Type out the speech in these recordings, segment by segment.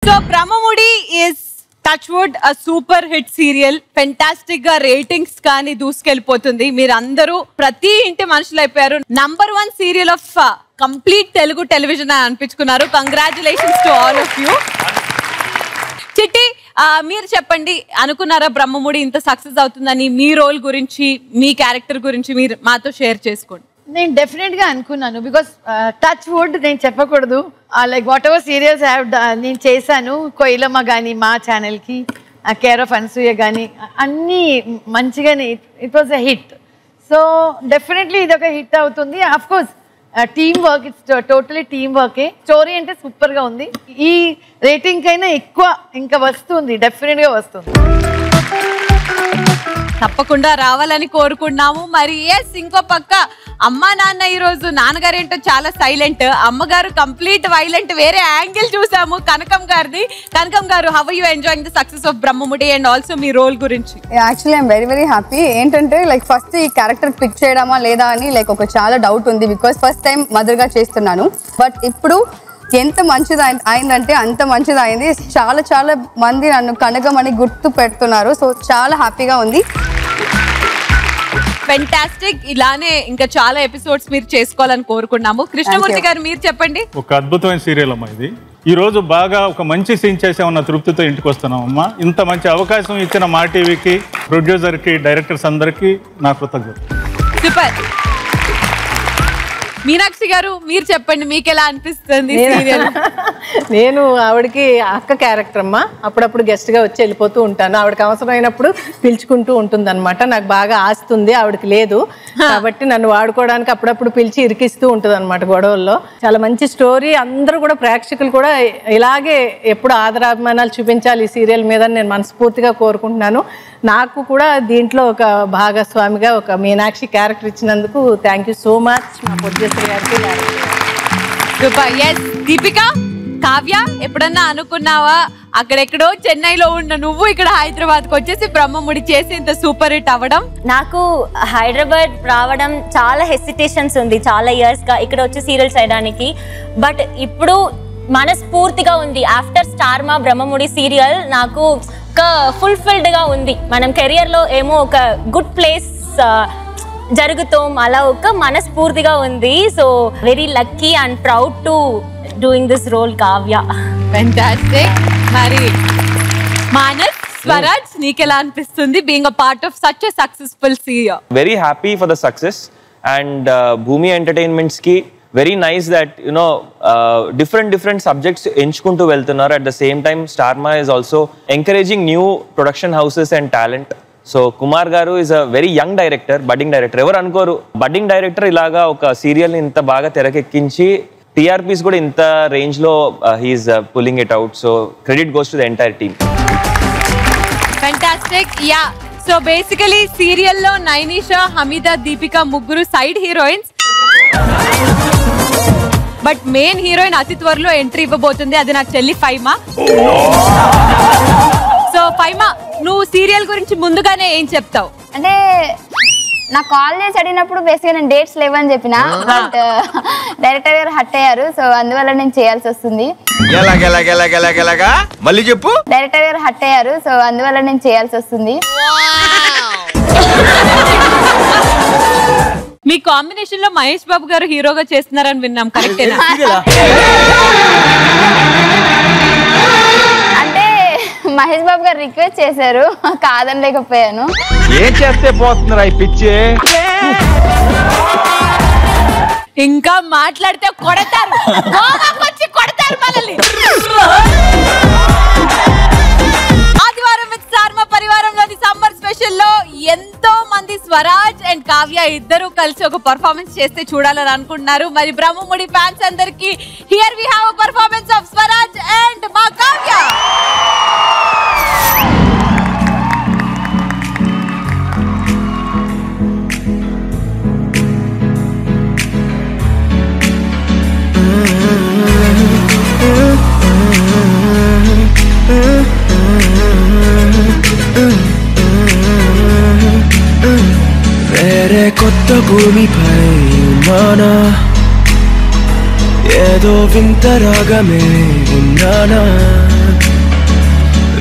So Brahmamudi is touch wood a super hit serial fantastic గా ratings కానీ దూసుకెళ్ళిపోతుంది మీరు అందరూ ప్రతి ఇంటి మనుషులు అయిపోయారు number one serial of complete Telugu television అని అనిపించుకున్నారు congratulations to all of you Chitti ఆ, మీరు చెప్పండి అనుకున్నారా బ్రహ్మముడి ఇంత సక్సెస్ అవుతుందని మీ రోల్ గురించి మీ క్యారెక్టర్ గురించి మీరు మాతో షేర్ చేసుకోండి నేను డెఫినెట్ గా అనుకున్నాను బికాస్ టచ్ వుడ్ నేను చెప్పకూడదు like whatever serials have నేను చేశాను కొయిలమ్మ కానీ మా ఛానల్కి కేర్ ఆఫ్ అనసూయ కానీ అన్నీ మంచిగానే it was a hit so definitely ఇది ఒక హిట్ అవుతుంది of course team work it's totally team వర్కే స్టోరీ అంటే సూపర్ గా ఉంది ఈ రేటింగ్ కైనా ఎక్కువ ఇంకా వస్తుంది డెఫినెట్ గా వస్తుంది తప్పకుండా రావాలని కోరుకున్నాము మరి ఎస్ ఇంకో పక్క అమ్మా నాన్న ఈ రోజు నాన్నగారు ఏంటో చాలా సైలెంట్ అమ్మగారు కంప్లీట్ వైలెంట్ వేరే యాంగిల్ చూసాము కనకం గారిది Kanakam garu have you enjoying the success of Brahmamudi and also మీ రోల్ గురించి actually I'm very very happy ఏంటంటే లైక్ ఫస్ట్ ఈ క్యారెక్టర్ పిక్ చేయడమా లేదా అని లైక్ ఒక చాలా డౌట్ ఉంది బికాస్ ఫస్ట్ టైం మదర్గా చేస్తున్నాను బట్ ఇప్పుడు ఎంత మంచిది అయి- అయిందంటే అంత మంచిది అయింది చాలా చాలా మంది నన్ను కనకమని గుర్తు పెడుతున్నారు సో చాలా హ్యాపీగా ఉంది ఫెంటాస్టిక్ ఇలానే ఇంకా చాలా ఎపిసోడ్స్ మీరు చేసుకోవాలని కోరుకున్నాము కృష్ణమూర్తి గారు మీరు చెప్పండి ఒక అద్భుతమైన సీరియల్ అమ్మా ఇది ఈ రోజు బాగా ఒక మంచి సీన్ చేసామన్న తృప్తితో ఇంటికి వస్తున్నాం అమ్మా ఇంత మంచి అవకాశం ఇచ్చిన మా టీవీకి ప్రొడ్యూసర్కి డైరెక్టర్స్ అందరికీ నా కృతజ్ఞత సూపర్ మీనాక్షి గారు మీరు చెప్పండి మీకు ఎలా అనిపిస్తుంది సీరియల్ నేను ఆవిడకి అక్క క్యారెక్టర్ అమ్మా అప్పుడప్పుడు గెస్ట్ గా వచ్చి వెళ్ళిపోతూ ఉంటాను ఆవిడకి అవసరమైనప్పుడు పిలుచుకుంటూ ఉంటుంది అనమాట నాకు బాగా ఆస్తుంది ఆవిడకి లేదు కాబట్టి నన్ను వాడుకోవడానికి అప్పుడప్పుడు పిలిచి ఇరికిస్తూ ఉంటుంది అనమాట గొడవల్లో చాలా మంచి స్టోరీ అందరూ కూడా ప్రేక్షకులు కూడా ఇలాగే ఎప్పుడు ఆదరాభిమానాలు చూపించాలి ఈ సీరియల్ మీద అని నేను మనస్ఫూర్తిగా కోరుకుంటున్నాను నాకు కూడా దీంట్లో ఒక భాగస్వామిగా ఒక మీనాక్షి క్యారెక్టర్ ఇచ్చినందుకు థ్యాంక్ యూ సో మచ్ మా ప్రొడ్యూసర్ గారికి director గారికి. సూపర్ ఎస్ దీపిక కావ్య ఎప్పుడన్నా అనుకున్నావా అక్కడెక్కడో చెన్నైలో ఉన్న నువ్వు ఇక్కడ హైదరాబాద్కి వచ్చేసి బ్రహ్మముడి చేసి ఇంత సూపర్ హిట్ అవ్వడం నాకు హైదరాబాద్ రావడం చాలా హెసిటేషన్స్ ఉంది చాలా ఇయర్స్ గా ఇక్కడ వచ్చి సీరియల్స్ చేయడానికి బట్ ఇప్పుడు మనస్ఫూర్తిగా ఉంది ఆఫ్టర్ స్టార్ మా బ్రహ్మముడి సీరియల్ నాకు ఒక ఫుల్ఫిల్డ్ గా ఉంది మనం కెరియర్ లో ఏమో ఒక గుడ్ ప్లేస్ జరుగుతాం అలా ఒక మనస్ఫూర్తిగా ఉంది so very lucky and proud to doing this role Kavya fantastic మరి మానస్ స్వరాజ్ నీకెలా అనిపిస్తుంది being a part of such a successful serial very happy for the success and uh, Bhumi Entertainments ki very nice that you know uh, different different subjects ఎంచుకుంటూ వెళ్తున్నారు at the same time Starma is also encouraging new production houses and talent so Kumar garu is a very young director budding director ఎవరు అనుకోరు budding director ఇలాగా ఒక serial ఇంత బాగా తెరకెక్కించి TRPs కూడా ఇంత రేంజ్ లో he's pulling it out so credit goes to the entire team fantastic yeah so basically సీరియల్లో నైనిషా హమీదా దీపిక ముగ్గురు side heroines but main heroine అతి త్వరలో ఎంట్రీ ఇవ్వబోతుంది అది నా చెల్లి ఫైమా సో ఫైమా నువ్వు సీరియల్ గురించి ముందుగానే ఏం చెప్తావు అంటే నాకు కాల్ చేసి అడిగినప్పుడు బేసిక్గా నేను డేట్స్ లేవని చెప్పిన బట్ డైరెక్టర్ గారు హట్ అయ్యారు సో అందువల్ల నేను చేయాల్సి వస్తుంది ఎలాగెలాగెలాగెలాగెలాగా మళ్ళీ చెప్పు డైరెక్టర్ గారు హట్ అయ్యారు సో అందువల్ల నేను చేయాల్సి వస్తుంది మీ కాంబినేషన్ లో మహేష్ బాబు గారు హీరోగా చేస్తున్నారని విన్నాం కరెక్టేనా అంటే మహేష్ బాబు గారు రిక్వెస్ట్ చేశారు కాదనలేకపోయాను ఏం చేస్తే పోతుందిరా ఈ పిచ్చి ఇంకా మాట్లాడితే కొడతారు గోవాకు వచ్చి కొడతారు మనల్ని ఆదివారం విత్ సార్మ పరివారంలోని సమ్మర్ స్పెషల్ లో ఎంతో మంది స్వరాజ్ అండ్ కావ్య ఇద్దరు కలిసి ఒక పర్ఫార్మెన్స్ చేస్తే చూడాలని అనుకుంటున్నారు మరి బ్రహ్మముడి ఫ్యాన్స్ అందరికి here we have performance of Swaraj and మా కావ్య వేరే కొత్త భూమిపై ఉన్నానా ఏదో వింత రాగమే విన్నానా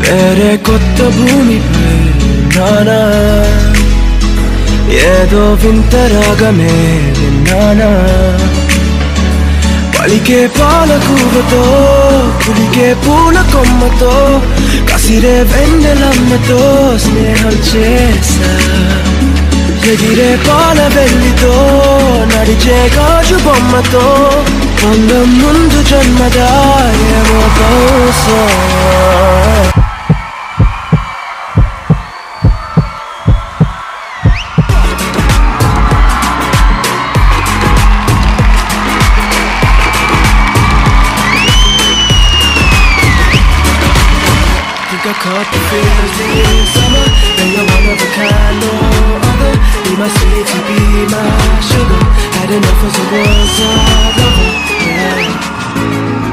వేరే కొత్త భూమిపై ఉన్నానా ఏదో వింత రాగమే విన్నానా పలికే పాలకూవతో పులికే పూల కొమ్మతో కసిరే వెన్నెలమ్మతో స్నేహం చేసా ఎగిరే పాల వెళ్ళితో నడిచే గాజు బొమ్మతో అందం ముందు జన్మదా ఏమో బహుశా Think I caught the feels in summer And you're one of a kind, no other Be my sweetie, be my sugar Had enough of the world's a lover yeah.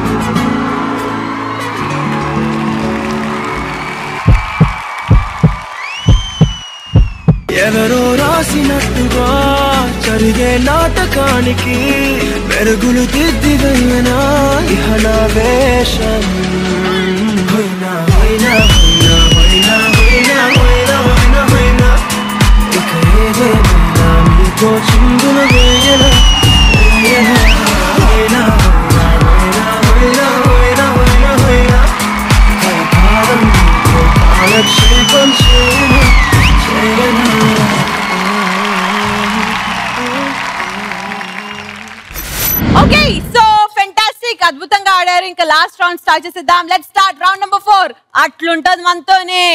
ఎవరో రాసినట్టుగా జరిగే నాటకానికి మెరుగులు దిద్దిదైనా ఇహ నా వేషం హొయ్నా, హొయ్నా, హొయ్నా, హొయ్నా, హొయ్నా, హొయ్నా, హొయ్నా, హొయ్నా. ఇక ఏదేమైనా మీతో చిందులు వేయనా వేయనా, హొయ్నా, హొయ్నా, హొయ్నా, హొయ్నా, హొయ్నా, హొయ్నా, హొయ్నా. కలకాలం మీతో కాలక్షేపం చేయనా చేయనా ఓకే సో ఫెంటాస్టిక్ అద్భుతంగా ఆడారు ఇంకా లాస్ట్ రౌండ్ స్టార్ట్ చేసేద్దాం let start round number four అట్లుంటది మనతోనే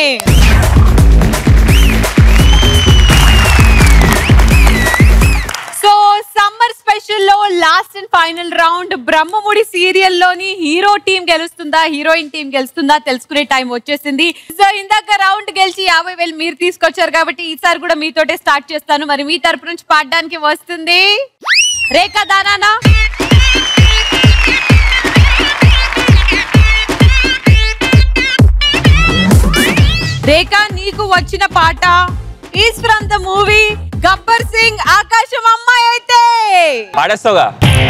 సో సమ్మర్ స్పెషల్ లో last and final round Brahmamudi serial లోని హీరో టీం గెలుస్తుందా హీరోయిన్ టీం గెలుస్తుందా తెలుసుకునే టైం వచ్చేసింది సో ఇందాక రౌండ్ గెలిచి యాభై వేలు మీరు తీసుకొచ్చారు కాబట్టి ఈసారి కూడా మీతోటే స్టార్ట్ చేస్తాను మరి మీ తరపు నుంచి పాడడానికి వస్తుంది రేఖా దానానా రేఖ నీకు వచ్చిన పాట is from the movie Gabbar Singh ఆకాశం అమ్మాయి అయితే పాడేస్తావుగా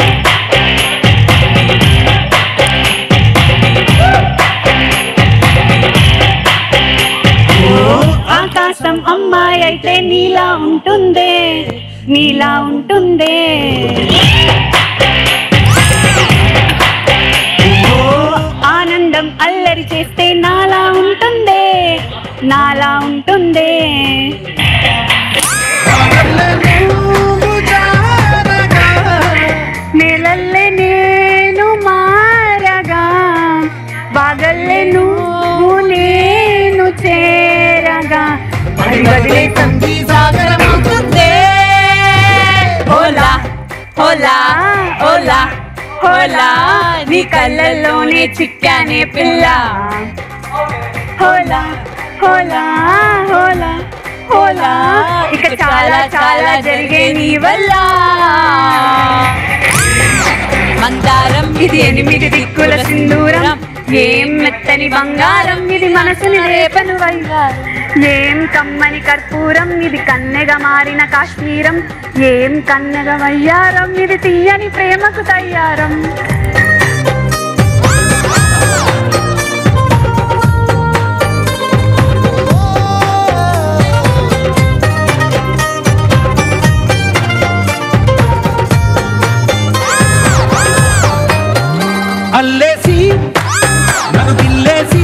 ఆకాశం అమ్మాయి అయితే నీలా ఉంటుందే నీలా ఉంటుందే ఆనందం అల్లరి చేస్తే నాలా ఉంటుందే నాలా ఉంటుందే నెలల్లే నేను మారగా బాగల్లే నువ్వు నేను చేరగా అది వదిలే సంధి సాగరం అవుతుందే హోలా హోలా హోలా హోలా నీ కళ్ళల్లోనే చిక్కానే పిల్ల హోలా హోలా హోలా హోలా ఇక చాలా చాలా జరిగే నీ వల్ల మందారం ఇది ఎనిమిది దిక్కుల సింధూరం ఏం మెత్తని బంగారం ఇది మనసుని రేపను వైగారం ఏం కమ్మని కర్పూరం ఇది కన్నెగా మారిన కాశ్మీరం ఏం కన్నెగా వయ్యారం ఇది తీయని ప్రేమకు తయ్యారం అల్లేసి నన్ను గిల్లేసి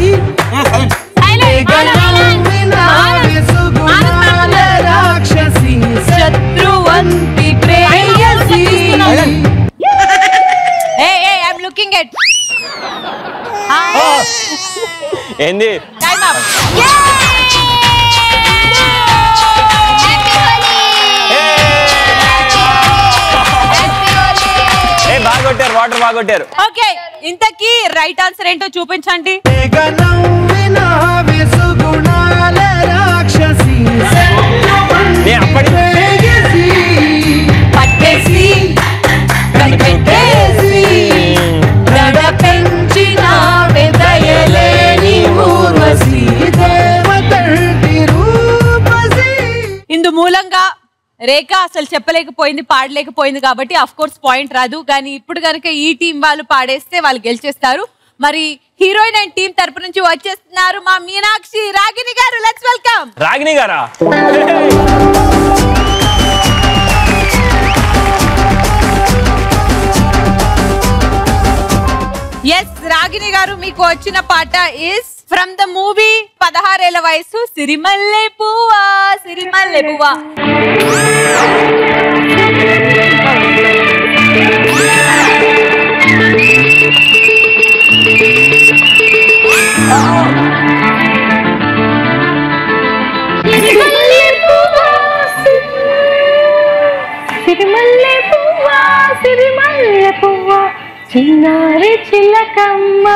రాక్షసి శత్రువంతి ప్రేయసి ఏ ఏ ఐమ్ లుకింగ్ ఎట్ ఏంది టైం అప్ ఏ బాగా కొట్టారు వాటర్ బాగా కొట్టారు ఓకే ఇంతకీ రైట్ ఆన్సర్ ఏంటో చూపించండి రాక్షసి నేను అప్పటి పట్టేసి కనిపెట్టేసి దడ పెంచిన వెదయలేని ఊర్వశి ఇందు మూలంగా రేఖ అసలు చెప్పలేకపోయింది పాడలేకపోయింది కాబట్టి అఫ్ కోర్స్ పాయింట్ రాదు కానీ ఇప్పుడు కనుక ఈ టీం వాళ్ళు పాడేస్తే వాళ్ళు గెలిచేస్తారు మరి హీరోయిన్ అండ్ టీం తరపు నుంచి వచ్చేస్తున్నారు మా మీనాక్షి రాగిని గారు లెట్స్ వెల్కమ్ రాగిణి గారా ఎస్ రాగిని గారు మీకు వచ్చిన పాట ఇస్ ఫ్రమ్ ద మూవీ పదహారేళ్ల వయసు సిరిమల్లె పువ్వా సిరిమల్లె పువ్వా సిరిమల్లె పువ్వా సిరిమల్లె పువ్వా చిన్నారి చిలకమ్మ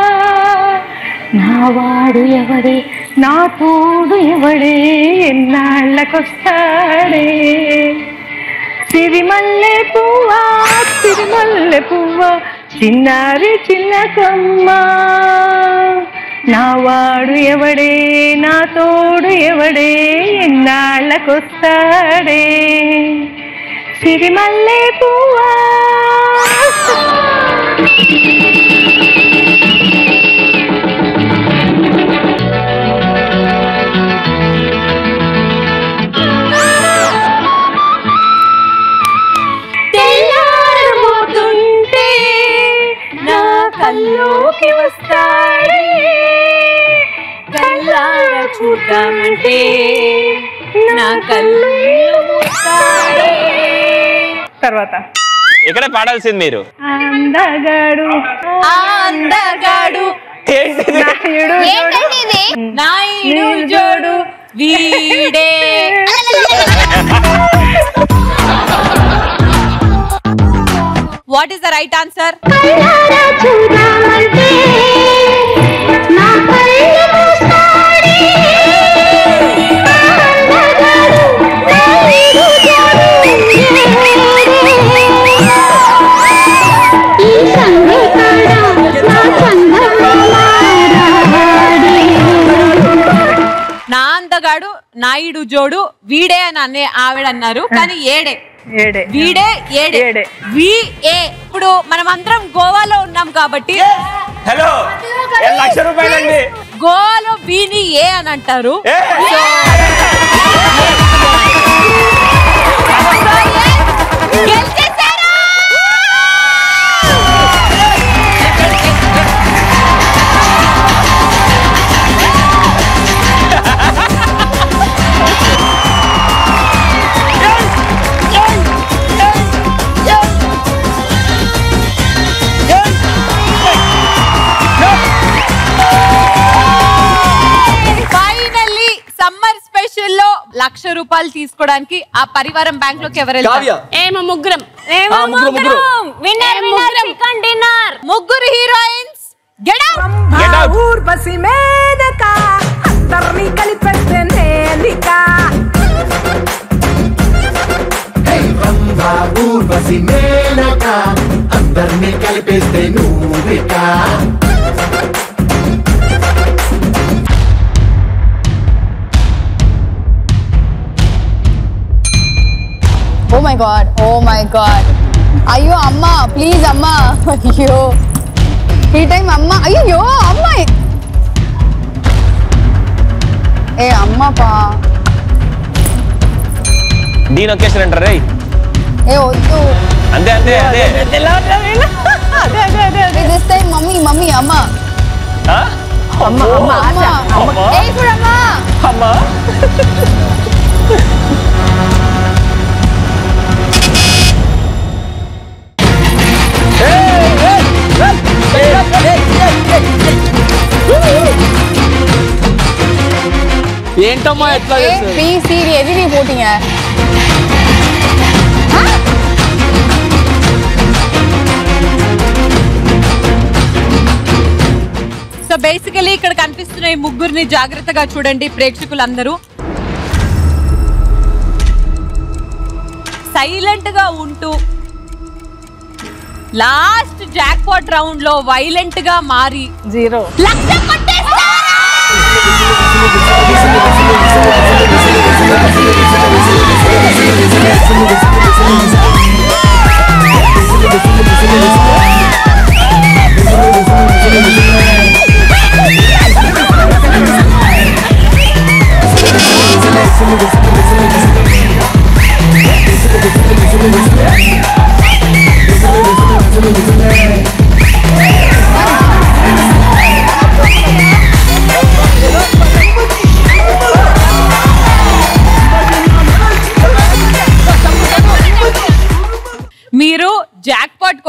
నా వాడు ఎవడే నా తోడు ఎవడే ఎన్నాళ్ళకొస్తాడే సిరిమల్లె పువ్వా సిరిమల్లె పువ్వా చిన్నారి చిలకమ్మ నా వాడు ఎవడే నా తోడు ఎవడే ఎన్నాళ్ళకొస్తాడే సిరిమల్లె పువ్వా తెల్లారబోతుంటే నా కల్లోకి వస్తాడే కల్లార చూద్దామంటే నా కళ్ళు మూస్తాడే తర్వాత ఇక్కడే పాడాల్సింది మీరు అందగాడు అందగాడు నాయుడు ఏంటండి ఇది నాయుడు జోడు వీడే what is the right answer కల్లారా చూద్దామంటే నా కళ్ళు మూస్తాడే అందగాడు నాయుడు జోడు ఈ సంఘ కాడ నా నా అందగాడు నాయుడు జోడు వీడే అని అనే ఆవిడ అన్నారు కానీ ఏడే ఏడే వీడే ఏడే ఏడే. విఏ ఇప్పుడు మనం అందరం గోవాలో ఉన్నాం కాబట్టి హలో లక్ష రూపాయలండి గోవాలో వీని ఏ అని అంటారు ఏ! గెలిచేశారు! ఫైనల్లీ సమ్మర్ స్పెషల్ లో లక్ష రూపాయలు తీసుకోవడానికి ఆ పరివారం బ్యాంక్ లోకి ఎవరు వెళ్తారు ఏమో ముగ్గురం ఆ, ముగ్గురు, ముగ్గురు. విన్నర్ విన్నర్ చికెన్ డిన్నర్ ముగ్గురు heroines get Get out. Urvashi Menaka అందరినీ కలిపేస్తే నేలిక ఊర్వశి మేనక అందరినీ కలిపేస్తే నువ్విక oh my god oh my god అయ్యో అమ్మ ప్లీజ్ అమ్మ అయ్యో ఈ టైం అమ్మ అయ్యో అమ్మాయి ఏ అమ్మ పా దీని ఒకేషన్ అంటారా రేయ్ ఏ వద్దు అంతే అంతే అదే దిస్ టైం మమ్మీ మమ్మీ అమ్మ ఆ? అమ్మ అమ్మా. ఏ ఇప్పుడు అమ్మ అమ్మా ఏంటమ్మా ఎట్లా ఏ బి సి డి ఎవి నీ పోటింగ్ है సో బేసికలీ ఇక్కడ కనిపిస్తున్న ఈ ముగ్గురిని జాగ్రత్తగా చూడండి ప్రేక్షకులందరూ సైలెంట్ గా ఉంటూ లాస్ట్ జాక్ పాట్ రౌండ్ లో వైలెంట్ గా మారి జీరో లక్ష కొట్టేస్తారా? Thank you.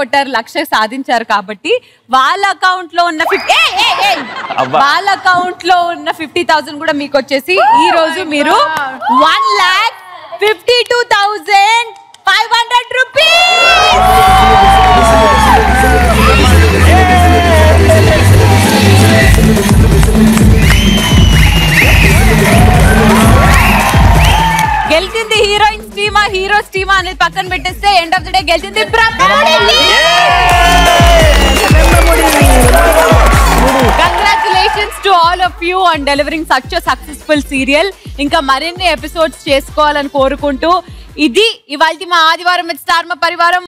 కొట్టారు లక్ష సాధించారు కాబట్టి వాళ్ళ అకౌంట్ లో ఉన్న ఫిఫ్టీ అబ్బా. వాళ్ళ అకౌంట్ లో ఉన్న ఫిఫ్టీ థౌసండ్ కూడా మీకు వచ్చేసి ఈ రోజు మీరు one lakh fifty two thousand five hundred గెలిచింది హీరోయిన్స్ టీమా హీరోస్ టీమా అనేది పక్కన పెట్టేస్తే ఎండ్ ఆఫ్ ద డే గెలిచింది congratulations to all of you on delivering such successful serial ఇంకా మరిన్ని ఎపిసోడ్స్ చేసుకోవాలని కోరుకుంటూ ఇది ఇవాళ మా ఆదివారం స్టార్ మా పరివారం